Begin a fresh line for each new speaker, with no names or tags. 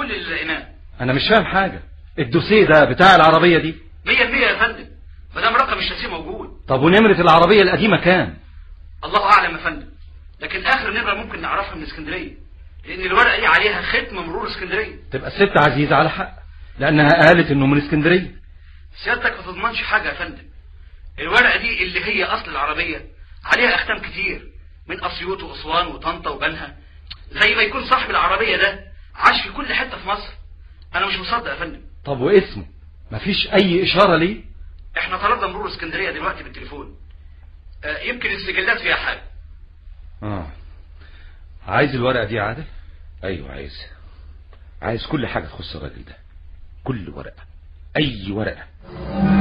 كل اللي لقيناه
انا مش فاهم حاجة الدوسيه ده بتاع العربية دي
100% يا فندم ما دام رقم الشاسيه موجود
طب ونمرة العربية القديمة كام
الله اعلم يا فندم لكن اخر نمره ممكن نعرفها من اسكندريه لان الورقه دي عليها ختم مرور اسكندريه
تبقى الست عزيزة على حق لانها قالت انه من اسكندرية
سيادتك ما تضمنش حاجه يا فندم الورقه دي اللي هي اصل العربيه عليها اختام كتير من اسيوط واسوان وطنطا وبنها زي ما يكون صاحب العربيه ده عاش في كل حته في مصر انا مش مصدق يا فندم
طب واسمه مفيش اي اشارة ليه
احنا طلبنا مرور اسكندريه دلوقتي بالتليفون آه، يمكن السجلات فيها حاجه
اه عايز الورقة دي يا عادل
ايوه عايز عايز كل حاجة تخص الراجل ده كل ورقة اي ورقة